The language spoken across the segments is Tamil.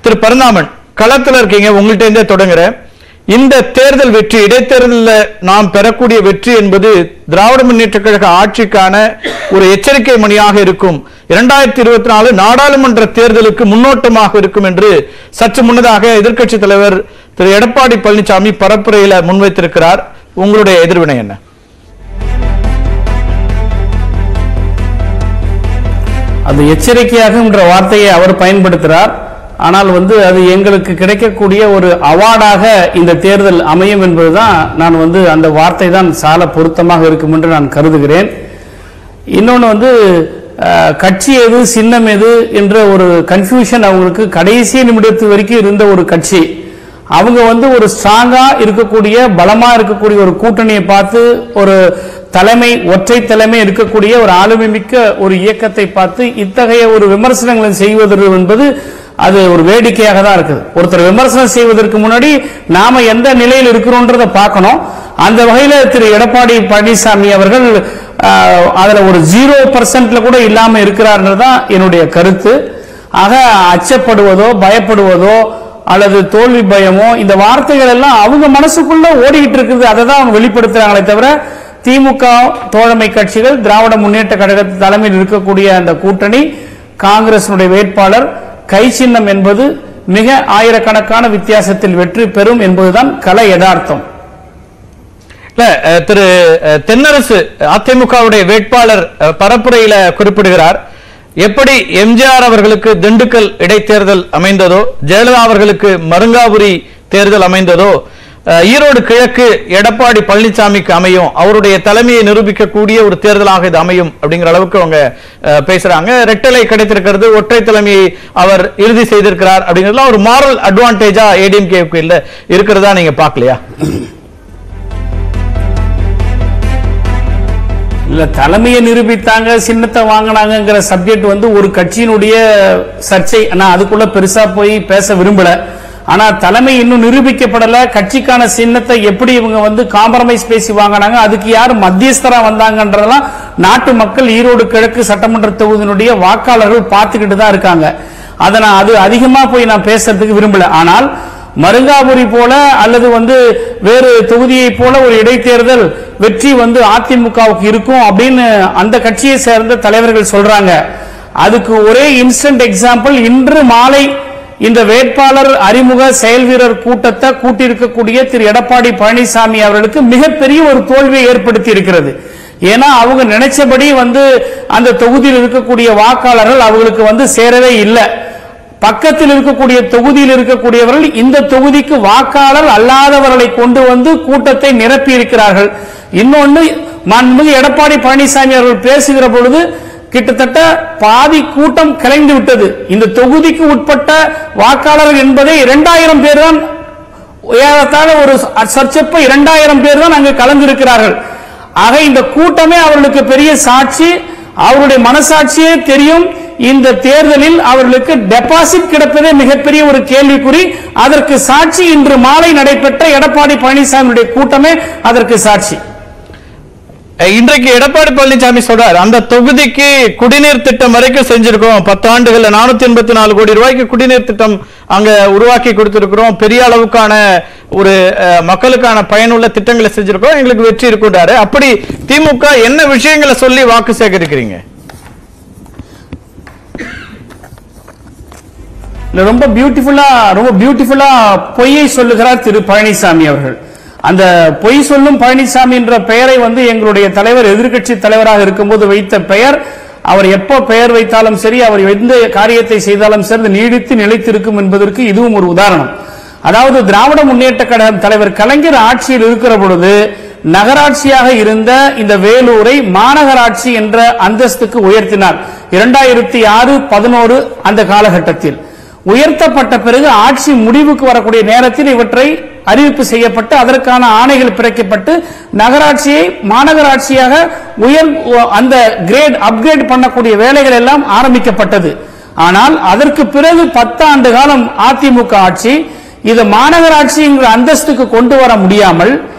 திரு பரந்தாமன் களத்துல இருக்கீங்க உங்கள்ட்ட இருந்தே தொடங்குறேன் இந்த தேர்தல் வெற்றி இடைத்தேர்தலில் நாம் பெறக்கூடிய வெற்றி என்பது திராவிட முன்னேற்ற கழக ஆட்சிக்கான ஒரு எச்சரிக்கை மணியாக இருக்கும் இரண்டாயிரத்தி இருபத்தி நாலு நாடாளுமன்ற தேர்தலுக்கு முன்னோட்டமாக இருக்கும் என்று சற்று முன்னதாக எதிர்க்கட்சி தலைவர் திரு எடப்பாடி பழனிசாமி பரப்புரையில முன்வைத்திருக்கிறார் உங்களுடைய எதிர்வினை என்ன அது எச்சரிக்கையாகன்ற வார்த்தையை அவர் பயன்படுத்துகிறார் ஆனால் வந்து அது எங்களுக்கு கிடைக்கக்கூடிய ஒரு அவார்டாக இந்த தேர்தல் அமையும் என்பதுதான் நான் வந்து அந்த வார்த்தை தான் சால பொருத்தமாக இருக்கும் என்று நான் கருதுகிறேன் இன்னொன்று வந்து அஹ், கட்சி எது சின்னம் எது என்ற ஒரு கன்ஃபியூஷன் அவங்களுக்கு கடைசி நிமிடத்து வரைக்கும் இருந்த ஒரு கட்சி அவங்க வந்து ஒரு ஸ்ட்ராங்கா இருக்கக்கூடிய பலமா இருக்கக்கூடிய ஒரு கூட்டணியை பார்த்து ஒரு தலைமை ஒற்றை தலைமை இருக்கக்கூடிய ஒரு ஆளுமை மிக்க ஒரு இயக்கத்தை பார்த்து இத்தகைய ஒரு விமர்சனங்களை செய்வது என்பது அது ஒரு வேடிக்கையாக தான் இருக்குது ஒருத்தர் விமர்சனம் செய்வதற்கு முன்னாடி நாம எந்த நிலையில் இருக்கிறோன்றதை பார்க்கணும் அந்த வகையில திரு எடப்பாடி பழனிசாமி அவர்கள் ஆஹ், அதுல ஒரு ஜீரோ பர்சன்ட்ல கூட இல்லாம இருக்கிறார்ன்றது தான் என்னுடைய கருத்து ஆக அச்சப்படுவதோ பயப்படுவதோ அல்லது தோல்வி பயமோ இந்த வார்த்தைகள் எல்லாம் அவங்க மனசுக்குள்ள ஓடிக்கிட்டு இருக்குது அதை தான் அவங்க வெளிப்படுத்துறாங்களே தவிர திமுக தோழமை கட்சிகள் திராவிட முன்னேற்ற கழக தலைமையில் இருக்கக்கூடிய அந்த கூட்டணி காங்கிரசினுடைய வேட்பாளர் கை சின்னம் என்பது மிக ஆயிரக்கணக்கான வித்தியாசத்தில் வெற்றி பெறும் என்பதுதான் கலை யதார்த்தம் இல்ல அஹ், திரு அஹ், தென்னரசு அதிமுகவுடைய வேட்பாளர் அஹ், பரப்புரையில குறிப்பிடுகிறார் எப்படி எம்ஜிஆர் அவர்களுக்கு திண்டுக்கல் இடைத்தேர்தல் அமைந்ததோ ஜெயலலிதா அவர்களுக்கு மருங்காபுரி தேர்தல் அமைந்ததோ அஹ், ஈரோடு கிழக்கு எடப்பாடி பழனிசாமிக்கு அமையும் அவருடைய தலைமையை நிரூபிக்கக்கூடிய ஒரு தேர்தலாக இது அமையும் அப்படிங்கிற அளவுக்கு அவங்க அஹ், பேசுறாங்க ரெட்டலை கிடைத்திருக்கிறது ஒற்றை தலைமையை அவர் இறுதி செய்திருக்கிறார் அப்படிங்கிறதுலாம் ஒரு மாரல் அட்வான்டேஜா ஏடிஎம்கே இல்ல இருக்கிறதா நீங்க பார்க்கலையா இல்ல தலைமையை நிரூபித்தாங்க சின்னத்தை வாங்கினாங்கிற சப்ஜெக்ட் வந்து ஒரு கட்சியினுடைய சர்ச்சை நான் அதுக்குள்ள பெருசா போய் பேச விரும்பல ஆனா தலைமை இன்னும் நிரூபிக்கப்படல கட்சிக்கான சின்னத்தை எப்படி இவங்க வந்து காம்ப்ரமைஸ் பேசி வாங்கினாங்க அதுக்கு யார் மத்தியஸ்தரா வந்தாங்கன்றதெல்லாம் நாட்டு மக்கள் ஈரோடு கிழக்கு சட்டமன்ற தொகுதியினுடைய வாக்காளர்கள் பார்த்துக்கிட்டு தான் இருக்காங்க அதை நான் அது அதிகமா போய் நான் பேசுறதுக்கு விரும்பல ஆனால் மருங்காபுரி போல அல்லது வந்து வேறு தொகுதியை போல ஒரு இடைத்தேர்தல் வெற்றி வந்து அதிமுகவுக்கு இருக்கும் அப்படின்னு அந்த கட்சியை சேர்ந்த தலைவர்கள் சொல்றாங்க அதுக்கு ஒரே இன்ஸ்டன்ட் எக்ஸாம்பிள் இன்று மாலை இந்த வேட்பாளர் அறிமுக செயல் வீரர் கூட்டத்தை கூட்டியிருக்கக்கூடிய திரு எடப்பாடி பழனிசாமி அவர்களுக்கு மிகப்பெரிய ஒரு தோல்வியை ஏற்படுத்தி இருக்கிறது ஏன்னா அவங்க நினைச்சபடி வந்து அந்த தொகுதியில் இருக்கக்கூடிய வாக்காளர்கள் அவங்களுக்கு வந்து சேரவே இல்லை பக்கத்தில் இருக்கக்கூடிய தொகுதியில் இருக்கக்கூடியவர்கள் இந்த தொகுதிக்கு வாக்காளர் அல்லாதவர்களை கொண்டு வந்து கூட்டத்தை நிரப்பி இருக்கிறார்கள் இன்னொன்னு மாண்புமிகு எடப்பாடி பழனிசாமி அவர்கள் பேசுகிற பொழுது கிட்டத்தட்ட பாதி கூட்டம் கலைந்து விட்டது இந்த தொகுதிக்கு உட்பட்ட வாக்காளர்கள் என்பதை இரண்டாயிரம் பேர் தான் ஏறத்தாழ ஒரு சர்ச்சப்ப இரண்டாயிரம் பேர் தான் அங்கு கலந்திருக்கிறார்கள் ஆக இந்த கூட்டமே அவர்களுக்கு பெரிய சாட்சி அவருடைய மனசாட்சியே தெரியும் இந்த தேர்தலில் அவர்களுக்கு டெபாசிட் கிடைப்பதே மிகப்பெரிய ஒரு கேள்விக்குறி அதற்கு சாட்சி இன்று மாலை நடைபெற்ற எடப்பாடி பழனிசாமியுடைய கூட்டமே அதற்கு சாட்சி அஹ் இன்றைக்கு எடப்பாடி பழனிசாமி சொல்றார் அந்த தொகுதிக்கு குடிநீர் திட்டம் வரைக்கும் செஞ்சிருக்கோம் பத்து ஆண்டுகள்ல நானூத்தி எண்பத்தி நாலு கோடி ரூபாய்க்கு குடிநீர் திட்டம் அங்க உருவாக்கி கொடுத்திருக்கிறோம் பெரிய அளவுக்கான ஒரு அஹ், மக்களுக்கான பயனுள்ள திட்டங்களை செஞ்சிருக்கோம் எங்களுக்கு வெற்றி இருக்குன்றாரு அப்படி திமுக என்ன விஷயங்களை சொல்லி வாக்கு சேகரிக்கிறீங்க இல்ல, ரொம்ப பியூட்டிஃபுல்லா ரொம்ப பியூட்டிஃபுல்லா பொய்யை சொல்லுகிறார் திரு பழனிசாமி அவர்கள் அந்த பொய் சொல்லும் பழனிசாமி என்ற பெயரை வந்து எங்களுடைய தலைவர் எதிர்க்கட்சி தலைவராக இருக்கும்போது வைத்த பெயர் அவர் எப்போ பெயர் வைத்தாலும் சரி அவர் எந்த காரியத்தை செய்தாலும் சரி அது நீடித்து நிலைத்திருக்கும் என்பதற்கு இதுவும் ஒரு உதாரணம் அதாவது திராவிட முன்னேற்ற கழகம் தலைவர் கலைஞர் ஆட்சியில் இருக்கிற பொழுது நகராட்சியாக இருந்த இந்த வேலூரை மாநகராட்சி என்ற அந்தஸ்துக்கு உயர்த்தினார் இரண்டாயிரத்தி ஆறு பதினோரு அந்த காலகட்டத்தில் உயர்த்தப்பட்ட பிறகு ஆட்சி முடிவுக்கு வரக்கூடிய நேரத்தில் இவற்றை அறிவிப்பு செய்யப்பட்டு அதற்கான ஆணைகள் பிறக்கப்பட்டு நகராட்சியை மாநகராட்சியாக உயர் அந்த கிரேட் அப்கிரேட் பண்ணக்கூடிய வேலைகள் எல்லாம் ஆரம்பிக்கப்பட்டது ஆனால் அதற்கு பிறகு பத்து ஆண்டு காலம் அதிமுக ஆட்சி இது மாநகராட்சி என்கிற அந்தஸ்துக்கு கொண்டு வர முடியாமல்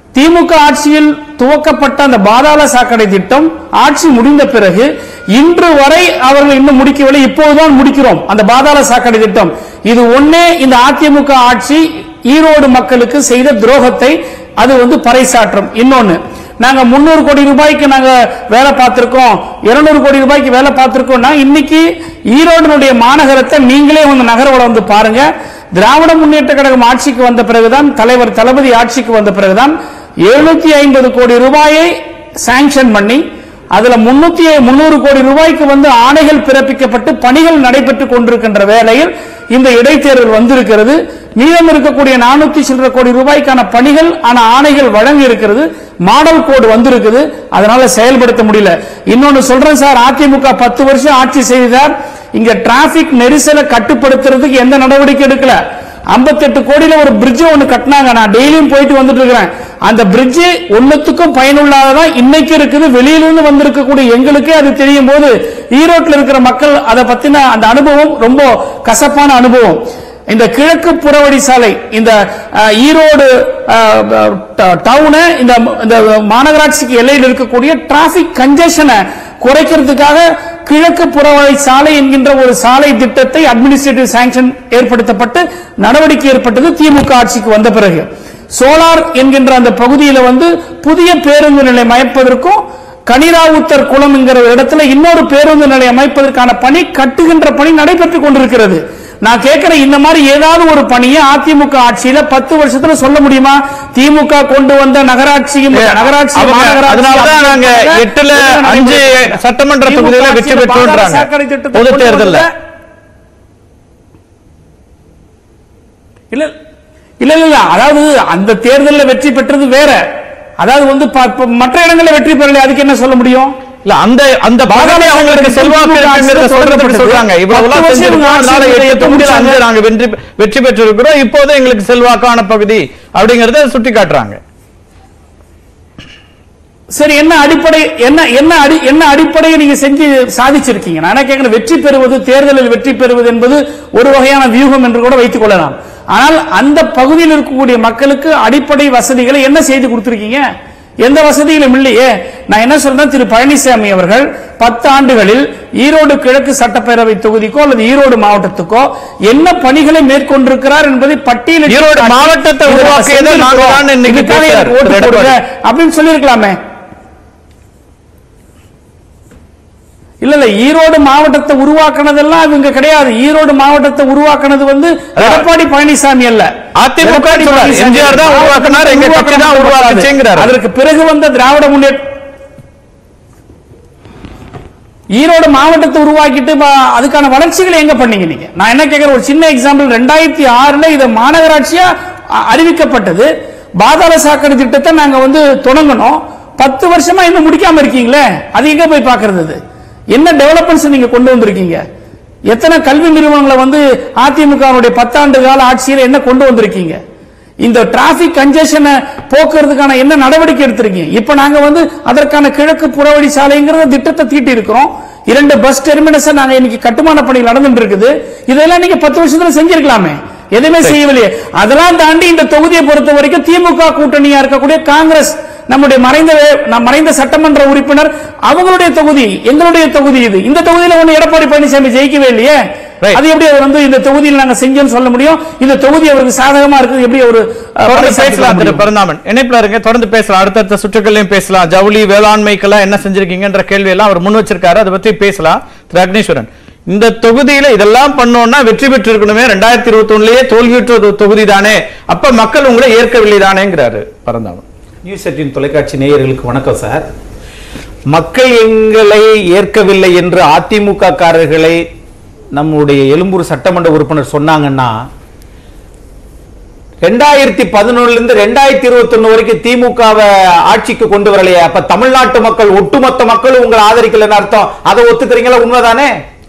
திமுக ஆட்சியில் துவக்கப்பட்ட அந்த பாதாள சாக்கடை திட்டம் ஆட்சி முடிந்த பிறகு இன்று வரை அவர்கள் இன்னும் முடிக்கவில்லை இப்போதுதான் முடிக்கிறோம் அந்த பாதாள சாக்கடை திட்டம் இது ஒன்னே இந்த அதிமுக ஆட்சி ஈரோடு மக்களுக்கு செய்த துரோகத்தை அது வந்து பறைசாற்றும் இன்னொன்னு நாங்க முன்னூறு கோடி ரூபாய்க்கு நாங்க வேலை பார்த்திருக்கோம் இருநூறு கோடி ரூபாய்க்கு வேலை பார்த்திருக்கோம்னா இன்னைக்கு ஈரோடுனுடைய மாநகரத்தை நீங்களே உங்க நகரவளம் வந்து பாருங்க திராவிட முன்னேற்ற கழகம் ஆட்சிக்கு வந்த பிறகுதான் தலைவர் தளபதி ஆட்சிக்கு வந்த பிறகுதான் எழுநூத்தி ஐம்பது கோடி ரூபாயை சாங்ஷன் பண்ணி அதுல முன்னூத்தி முன்னூறு கோடி ரூபாய்க்கு வந்து ஆணைகள் பிறப்பிக்கப்பட்டு பணிகள் நடைபெற்றுக் கொண்டிருக்கின்ற வேளையில் இந்த இடைத்தேர்தல் வந்திருக்கிறது மீதம் இருக்கக்கூடிய நானூத்தி சில்லற கோடி ரூபாய்க்கான பணிகள் ஆன ஆணைகள் வழங்கி இருக்கிறது மாடல் கோடு வந்திருக்குது அதனால செயல்படுத்த முடியல இன்னொன்னு சொல்றேன் சார் அதிமுக பத்து வருஷம் ஆட்சி செய்தார் இங்க டிராபிக் நெரிசலை கட்டுப்படுத்துறதுக்கு எந்த நடவடிக்கை எடுக்கல 58 கோடியில ஒரு பிரிட்ஜ் ஒன்னு கட்டினாங்க நான் டெய்லியும் போயிட்டு வந்துட்டு இருக்கிறேன் அந்த பிரிட்ஜ் ஒண்ணுத்துக்கும் பயனுள்ளதா இன்னைக்கு இருக்குது வெளியிலிருந்து வந்திருக்கக்கூடிய எங்களுக்கே அது தெரியும் போது ஈரோட்டில் இருக்கிற மக்கள் அதை பத்தின அந்த அனுபவம் ரொம்ப கசப்பான அனுபவம் இந்த கிழக்கு புறவழி சாலை இந்த அஹ், ஈரோடு டவுனு இந்த இந்த மாநகராட்சிக்கு எல்லையில் இருக்கக்கூடிய டிராபிக் கன்ஜெஷனை குறைக்கிறதுக்காக கிழக்கு புறவழி சாலை என்கின்ற ஒரு சாலை திட்டத்தை அட்மினிஸ்ட்ரேட்டிவ் சாங்ஷன் ஏற்படுத்தப்பட்டு நடவடிக்கை ஏற்பட்டது திமுக ஆட்சிக்கு வந்த பிறகு சோலார் என்கின்ற அந்த பகுதியில வந்து புதிய பேருந்து நிலையம் அமைப்பதற்கும் கனிராவுத்தர் குளம் என்கிற ஒரு இடத்துல இன்னொரு பேருந்து நிலையம் அமைப்பதற்கான பணி கட்டுகின்ற பணி நடைபெற்றுக் கொண்டிருக்கிறது நான் கேட்கிறேன் இந்த மாதிரி ஏதாவது ஒரு பணியை அதிமுக ஆட்சியில பத்து வருஷத்துல சொல்ல முடியுமா திமுக கொண்டு வந்த நகராட்சியும் நகராட்சி அவங்க- மாநகராட்சி அதனாலதான் நாங்க அமைப்புக்காக எட்டுல என்ன அஞ்சு நடைபெறுது? சட்டமன்ற திமுக தொகுதியில வெற்றி ஆட்சியில பெற்றோன்றாங்க. பாதாள சாக்கடை திட்டத்தை பொதுத் கொண்டு தேர்தல்ல. வந்தது. இல்ல இல்ல இல்ல இல்ல. அதாவது அந்த தேர்தல்ல வெற்றி பெற்றது வேற அதாவது வந்து ப- ப- மற்ற இடங்களில் வெற்றி பெறல அதுக்கு என்ன சொல்ல முடியும் இல்ல அந்த அந்த பாதாள அவங்களுக்கு செல்வாக்கு இருக்குங்கிறத சொல்றதுக்கு சொல்றாங்க இவ்வளவுலாம் பத்து வருஷம் செஞ்சிருக்கோம் இவங்க அதனால ஆட்சி எட்டு தொகுதியில அஞ்சு முடிச்சாங்க. நாங்க வெற்றி வெற்றி பெற்றிருக்கிறோம் இப்போது எங்களுக்கு செல்வாக்கான பகுதி அப்படிங்கறத சுட்டி காட்டுறாங்க சரி என்ன அடிப்படை என்ன என்ன அடி என்ன அடிப்படையை நீங்க செஞ்சு சாதிச்சிருக்கீங்க நான் என்ன கேட்கிறேன் வெற்றி பெறுவது தேர்தலில் வெற்றி பெறுவது என்பது ஒரு வகையான வியூகம் என்று கூட வைத்துக் கொள்ளலாம் ஆனால் அந்த பகுதியில் இருக்கக்கூடிய மக்களுக்கு அடிப்படை வசதிகளை என்ன செய்து கொடுத்திருக்கீங்க எந்த வசதிகளும் இல்லையே நான் என்ன சொல்றேன் திரு பழனிசாமி அவர்கள் பத்து ஆண்டுகளில் ஈரோடு கிழக்கு சட்டப்பேரவை தொகுதிக்கோ அல்லது ஈரோடு மாவட்டத்துக்கோ என்ன பணிகளை மேற்கொண்டிருக்கிறார் என்பதை பட்டியலிட்டு ஈரோடு காட்டி, மாவட்டத்தை இதை நான் உருவாக்கியது நாங்க செஞ்சிருக்கிறோம். தான் இன்னைக்கு இதுக்காக எனக்கு பேசுறாரு ஓட்டு திரு போடுங்க எடப்பாடி. அப்படின்னு சொல்லியிருக்கலாமே இல்ல இல்ல ஈரோடு மாவட்டத்தை உருவாக்குனதெல்லாம் இவங்க கிடையாது ஈரோடு மாவட்டத்தை உருவாக்குனது வந்து எடப்பாடி பழனிசாமி அல்ல அதிமுக எடப்பாடி சொல்றாரு. பழனிசாமி எம்ஜிஆர் தான் மாவட்டத்தை உருவாக்குனார், எங்க கட்சி தான் உருவாக்குனது உருவாக்குச்சுங்கிறாரு. அதற்கு பிறகு வந்த திராவிட முன்னேற்ற ஈரோடு மாவட்டத்தை உருவாக்கிட்டு ப- அதுக்கான வளர்ச்சிகளை எங்க பண்ணீங்க நீங்க நான் என்ன கேட்கிறேன் ஒரு சின்ன எக்ஸாம்பிள் ரெண்டாயிரத்தி ஆறுல இது மாநகராட்சியா அ- அறிவிக்கப்பட்டது பாதாள சாக்கடை திட்டத்தை நாங்க வந்து தொடங்கணும் பத்து வருஷமா இன்னும் முடிக்காம இருக்கீங்களே அது எங்க போய் பாக்குறது அது? என்ன டெவலப்மெண்ட்ஸ் நீங்க கொண்டு வந்திருக்கீங்க எத்தனை கல்வி நிறுவனங்களை வந்து அதிமுகவுடைய பத்தாண்டு கால ஆட்சியில் என்ன கொண்டு வந்திருக்கீங்க இந்த டிராபிக் கன்ஜெஷனை போக்குறதுக்கான என்ன நடவடிக்கை எடுத்திருக்கீங்க இப்ப நாங்க வந்து அதற்கான கிழக்கு புறவழி சாலைங்கிற திட்டத்தை தீட்டி இருக்கிறோம் இரண்டு பஸ் டெர்மினஸ் நாங்க இன்னைக்கு கட்டுமான பணிகள் நடந்துட்டு இருக்குது இதெல்லாம் நீங்க பத்து வருஷத்துல செஞ்சிருக்கலாமே எதுவுமே செய்யவில்லையே அதெல்லாம் தாண்டி இந்த தொகுதியை பொறுத்த வரைக்கும் திமுக கூட்டணியா இருக்கக்கூடிய காங்கிரஸ் நம்முடைய மறைந்த வே- நம் மறைந்த சட்டமன்ற உறுப்பினர் அவங்களுடைய தொகுதி எங்களுடைய தொகுதி இது இந்த தொகுதியில ஒண்ணு எடப்பாடி பழனிசாமி ஜெயிக்கவே இல்லையே Right. அது எப்படி அவர் வந்து இந்த தொகுதியில் நாங்க செஞ்சோம்னு சொல்ல முடியும் இந்த தொகுதி அவருக்கு சாதகமா இருக்குது எப்படி ஒரு அஹ், தொடர்ந்து பறைசாற்றி பேசலாம் கொள்ள திரு முடியும்? பரந்தாமன் இணைப்புல இருங்க தொடர்ந்து பேசலாம் அடுத்தடுத்த சுற்றுகள்லயும் பேசலாம் ஜவுளி வேளாண்மைக்கெல்லாம் என்ன செஞ்சிருக்கீங்கன்ற கேள்வி எல்லாம் அவர் முன் வச்சிருக்காரு அதை பத்தி பேசலாம் திரு அக்னீஸ்வரன் இந்த தொகுதியில இதெல்லாம் பண்ணோம்னா வெற்றி பெற்று இருக்கணுமே ரெண்டாயிரத்தி இருபத்தி ஒண்ணுலயே தோல்வியுற்ற தொகுதி தானே அப்ப மக்கள் உங்களை ஏற்கவில்லை தானேங்கிறாரு பரந்தாமன் நியூஸ் எட்டின் தொலைக்காட்சி நேயர்களுக்கு வணக்கம் சார் மக்கள் எங்களை ஏற்கவில்லை என்று அதிமுக காரர்களை நம்முடைய எழும்பூர் சட்டமன்ற உறுப்பினர் சொன்னாங்கன்னா ரெண்டாயிரத்தி பதினொன்னுல இருந்து ரெண்டாயிரத்தி இருபத்தி ஒண்ணு வரைக்கும் திமுகவை ஆட்சிக்கு கொண்டு வரலையே அப்ப தமிழ்நாட்டு மக்கள் ஒட்டுமொத்த மக்களும் உங்களை ஆதரிக்கலன்னு அர்த்தம் அதை ஒத்துக்கிறீங்களா உண்மைதானே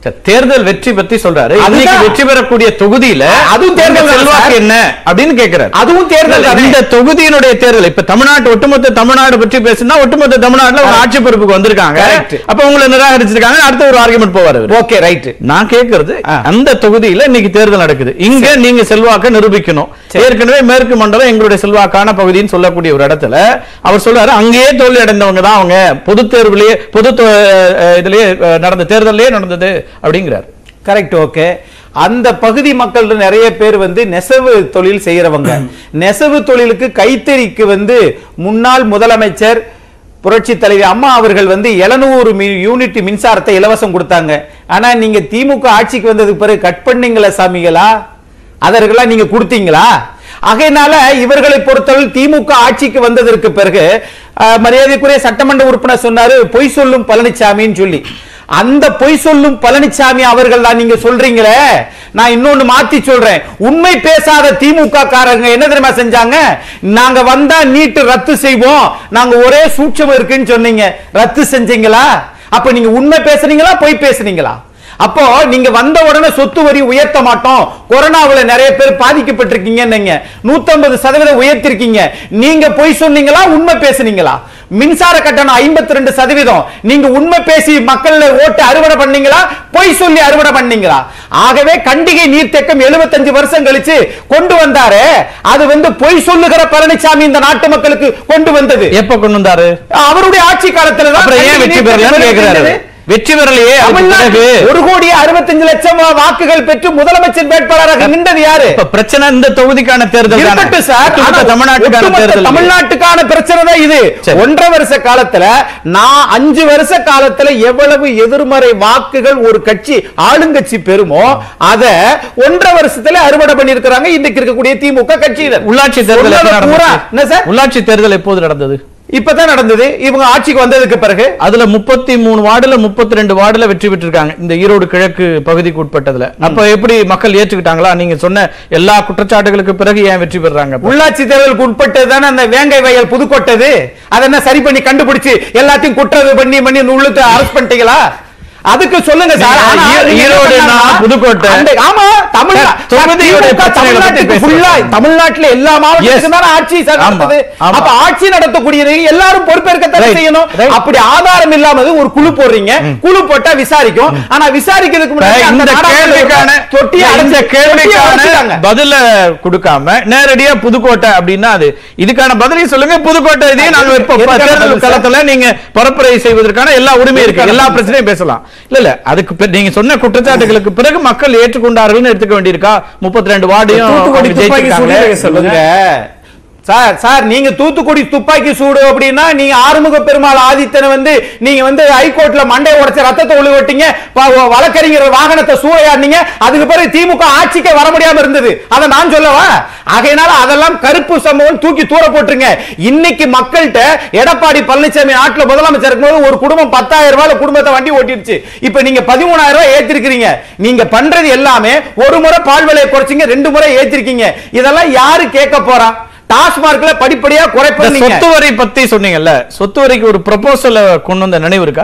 சரி, தேர்தல் வெற்றி பத்தி சொல்றாரு அதுதான். இன்னைக்கு வெற்றி பெறக்கூடிய தொகுதியில அதுவும் தேர்தல் உங்க தானே செல்வாக்கு சார்? என்ன அப்படின்னு கேக்குறாரு அதுவும் தேர்தல் தானே? இந்த தொகுதியினுடைய தேர்தல் இப்ப தமிழ்நாட்டு ஒட்டுமொத்த தமிழ்நாடு பற்றி பேசினா ஒட்டுமொத்த தமிழ்நாட்டுல ஒரு ஆட்சி பொறுப்புக்கு வந்திருக்காங்க Correct. அப்ப உங்களை நிராகரிச்சிருக்காங்க அடுத்த ஒரு ஆர்குமெண்ட் போவார் அவரு. ஓகே ரைட் நான் கேக்குறது ஆ. அந்த தொகுதியில இன்னைக்கு தேர்தல் நடக்குது இங்க நீங்க செல்வாக்க நிரூபிக்கணும் ஏற்கனவே மேற்கு மண்டலம் எங்களுடைய செல்வாக்கான பகுதின்னு சொல்லக்கூடிய ஒரு இடத்துல அவர் சொல்றாரு அங்கேயே தோல்வி அடைந்தவங்க தான் அவங்க பொது தேர்வுலயே பொது தோ- அஹ் இதுலயே அஹ் நடந்த தேர்தலே நடந்தது அப்படிங்கிறார் கரெக்ட் ஓகே அந்த பகுதி மக்கள் நிறைய பேர் வந்து நெசவு தொழில் செய்யறவங்க நெசவு தொழிலுக்கு கைத்தறிக்கு வந்து முன்னாள் முதலமைச்சர் புரட்சி தலைவி அம்மா அவர்கள் வந்து 700 யூனிட் மின்சாரத்தை இலவசம் கொடுத்தாங்க ஆனா நீங்க திமுக ஆட்சிக்கு வந்ததுக்கு பிறகு கட் பண்ணீங்களா சாமிகளா அதற்கெல்லாம் நீங்க கொடுத்தீங்களா ஆகையினால இவர்களை பொறுத்தவரை திமுக ஆட்சிக்கு வந்ததற்கு பிறகு அஹ், மரியாதைக்குரிய சட்டமன்ற உறுப்பினர் சொன்னாரு பொய் சொல்லும் பழனிசாமின்னு சொல்லி அந்த பொய் சொல்லும் பழனிசாமி அவர்கள் தான் நீங்க சொல்றீங்களே நான் இன்னொன்னு மாத்தி சொல்றேன் உண்மை பேசாத திமுக காரங்க என்ன தெரியுமா செஞ்சாங்க நாங்க வந்தா நீட்டு ரத்து செய்வோம் நாங்க ஒரே சூட்சம் இருக்குன்னு சொன்னீங்க ரத்து செஞ்சீங்களா அப்ப நீங்க உண்மை பேசுறீங்களா பொய் பேசுறீங்களா அப்போ நீங்க வந்த உடனே சொத்து வரி உயர்த்த மாட்டோம் கொரோனாவுல நிறைய பேர் பாதிக்கப்பட்டிருக்கீங்க நீங்க 150 சதவீதம் உயர்த்திருக்கீங்க நீங்க பொய் சொன்னீங்களா உண்மை பேசுனீங்களா மின்சார கட்டணம் 52% ரெண்டு சதவீதம் நீங்க உண்மை பேசி மக்கள் ஓட்டு அறுவடை பண்ணீங்களா பொய் சொல்லி அறுவடை பண்ணீங்களா ஆகவே கண்டிகை நீர்த்தேக்கம் 75 வருஷம் கழிச்சு கொண்டு வந்தாரு அது வந்து பொய் சொல்லுகிற பழனிசாமி இந்த நாட்டு மக்களுக்கு கொண்டு வந்தது எப்ப கொண்டு வந்தாரு அவருடைய ஆட்சி காலத்துல தான் அப்புறம் ஏன் கண்டிகை வெற்றி பெறலன்னு நீர்த்தேக்கம் கேக்குறாரு இருந்தது. வெற்றி பெறலையே அதுக்கு தமிழ்நாட்டில் பிறகு ஒரு கோடி அறுபத்தஞ்சு லட்சம் வாக்குகள் பெற்று முதலமைச்சர் வேட்பாளராக நின்றது யாரு இப்ப பிரச்சனை இந்த தொகுதிக்கான தேர்தல் தானே? இருக்கட்டும் சார் ஒட்டுமொத்த ஆனா தமிழ்நாட்டுக்கான ஒட்டுமொத்த தேர்தல் இது. தமிழ்நாட்டுக்கான பிரச்சனை தான் இது சரி. ஒன்றரை வருஷ காலத்துல நான் அஞ்சு வருஷ காலத்துல எவ்வளவு எதிர்மறை வாக்குகள் ஒரு கட்சி ஆளுங்கட்சி பெறுமோ அத ஒன்றரை வருஷத்துல அறுவடை பண்ணிருக்கிறாங்க இன்னைக்கு இருக்கக்கூடிய திமுக கட்சியினர் உள்ளாட்சி தேர்தல் எப்ப சொன்னதை பூரா, நடந்தது? என்ன சார் உள்ளாட்சி தேர்தல் எப்போது நடந்தது இப்பதான் நடந்தது இவங்க ஆட்சிக்கு வந்ததுக்கு பிறகு அதுல முப்பத்தி மூணு வார்டுல முப்பத்தி ரெண்டு வார்டுல வெற்றி பெற்றிருக்காங்க இந்த ஈரோடு கிழக்கு பகுதிக்கு உட்பட்டதுல அப்ப எப்படி மக்கள் ஏற்றுக்கிட்டாங்களா நீங்க சொன்ன எல்லா குற்றச்சாட்டுகளுக்கு பிறகு ஏன் வெற்றி பெறாங்க அப்ப? உள்ளாட்சி தேர்தலுக்கு உட்பட்டது தானே அந்த வேங்கை வயல் புதுக்கோட்டது அதை என்ன சரி பண்ணி கண்டுபிடிச்சு எல்லாத்தையும் குற்றது பண்ணி பண்ணி உள்ளுக்கு அரெஸ்ட் பண்ணிட்டீங்களா அதுக்கு சொல்லுங்க சார் நீங்க ஆனா ஈ- நீங்க என்ன ஈரோடு பண்ணா, நான் புதுக்கோட்டை. அந்த- ஆமா தமிழ்நா- சார், தொகுதியோட திமுக பிரச்சனைகளை பத்தி தமிழ்நாட்டுக்கு பேசுறோம். full-ஆ, தமிழ்நாட்டுல எல்லா மாவட்டத்துக்கும் Yes. தானே ஆட்சி சார் ஆமா, நடத்துது ஆமா. அப்ப ஆட்சி நடத்தக்கூடிய எல்லாரும் பொறுப்பேற்கத்தானே Right, செய்யணும் right. அப்படி ஆதாரம் இல்லாம ஒரு குழு போடுறீங்க குழு போட்டா விசாரிக்கும் ஆனா விசாரிக்கிறதுக்கு முன்னாடி அந்த இந்த நாடாளுமன்ற கேள்விக்கான தொட்டியை இந்த அடைச்சு- தொட்டியை கேள்விக்கான அடைச்சிட்டாங்க. பதில கொடுக்காம நேரடியா புதுக்கோட்டை அப்படின்னா அது இதுக்கான பதிலையும் சொல்லுங்க புதுக்கோட்டை இதையும் நாங்க இப்ப எதுக்கான தேர்தல் பதில் சார்? களத்துல நீங்க பரப்புரை செய்வதற்கான எல்லா உரிமையும் இருக்கு எதுக்கான எல்லா பதில் பிரச்சனையும் பேசலாம் இல்ல இல்ல அதுக்கு பிற- நீங்க சொன்ன குற்றச்சாட்டுகளுக்கு பிறகு மக்கள் ஏற்றுக்கொண்டார்கள்னு எடுத்துக்க வேண்டியிருக்கா முப்பத்தி ரெண்டு வார்டையும் தூத்துக்குடி அவங்க துப்பாக்கி ஜெயிச்சிருக்காங்க. சூடு சொல்லுங்க. சொல்லுங்க சார் சார் நீங்க தூத்துக்குடி துப்பாக்கி சூடு அப்படின்னா நீங்க ஆறுமுக பெருமாள் ஆதித்தனை வந்து நீங்க வந்து ஹைகோர்ட்ல மண்டை உடைச்ச ரத்தத்தை ஒளி விட்டீங்க ப- வழக்கறிஞர் வாகனத்தை சூறையாடினீங்க அதுக்கு பிறகு திமுக ஆட்சிக்கே வர முடியாம இருந்தது அதை நான் சொல்லவா ஆகையினால அதெல்லாம் கருப்பு சம்பவம் தூக்கி தூர போட்டுருங்க இன்னைக்கு மக்கள்கிட்ட எடப்பாடி பழனிசாமி நாட்டுல முதலமைச்சர் இருக்கும்போது ஒரு குடும்பம் பத்தாயிரம் ரூபாய் குடும்பத்தை வண்டி ஓட்டிருச்சு இப்ப நீங்க பதிமூணாயிரம் ரூபாய் ஏத்திருக்கீங்க நீங்க பண்றது எல்லாமே ஒரு முறை பால் விலையை குறைச்சிங்க ரெண்டு முறை ஏத்திருக்கீங்க இதெல்லாம் யாரு கேட்க போறா டாஸ்மார்க்ல படிப்படியா இந்த குறைப்பீங்க சொத்து வரி பத்தி சொன்னீங்கல்ல சொத்து வரிக்கு ஒரு ப்ரொபோசல் கொண்டு வந்த நினைவு இருக்கா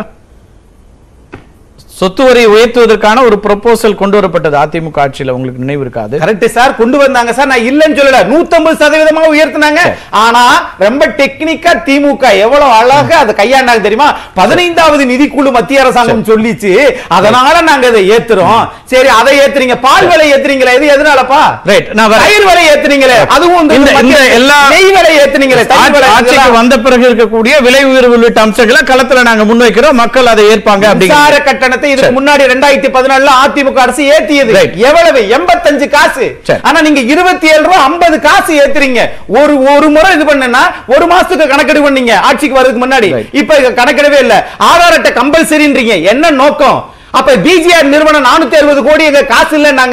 சொத்து வரி உயர்த்துவதற்கான ஒரு ப்ரொபோசல் கொண்டு வரப்பட்டது அதிமுக ஆட்சியில உங்களுக்கு நினைவு இருக்காது கரெக்ட் சார் கொண்டு வந்தாங்க சார் நான் இல்லன்னு சொல்லல 150 சதவீதமா உயர்த்தினாங்க ஆனா ரொம்ப டெக்னிக்கா திமுக எவ்வளவு அழகா அதை கையாண்டாங்க தெரியுமா பதினைந்தாவது நிதிக்குழு மத்திய அரசாங்கம் சொல்லிச்சு அதனால நாங்க இதை ஏத்துறோம் சரி அதை ஏத்துறீங்க பால் விலை ஏத்துறீங்களே இது எதனாலப்பா ரைட் நான் வரேன். தயிர் விலை ஏத்துறீங்களே அதுவும் இந்த இந்த- இந்த மத்திய- எல்லா- நெய் விலை ஏத்துனீங்களே தயிர் ஆட்சி- விலை ஆட்சிக்கு இதெல்லாம் வந்த பிறகு இருக்கக்கூடிய விலை உயர்வு உள்ளிட்ட அம்சங்களை களத்துல நாங்க முன்வைக்கிறோம் மக்கள் அதை ஏற்பாங்க மின்சார அப்படிங்கிற கட்டணத்தை இதுக்கு சரி. முன்னாடி ரெண்டாயிரத்தி பதினாலுல அதிமுக அரசு ஏத்தியது Right. எவ்வளவு எண்பத்தஞ்சு காசு சரி. ஆனா நீங்க இருபத்தி ஏழு ரூபாய் ஐம்பது காசு ஏத்துறீங்க ஒரு ஒரு முறை இது பண்ணுனா ஒரு மாசத்துக்கு கணக்கெடு பண்ணீங்க ஆட்சிக்கு வர்றதுக்கு முன்னாடி Right. இப்ப இது கணக்கெடவே இல்ல ஆதார் அட்டை கம்பல்சரின்றீங்க என்ன நோக்கம் அப்ப பிஜிஆர் நிறுவனம் நானூத்தி அறுபது கோடி எங்க காசு இல்ல நாங்க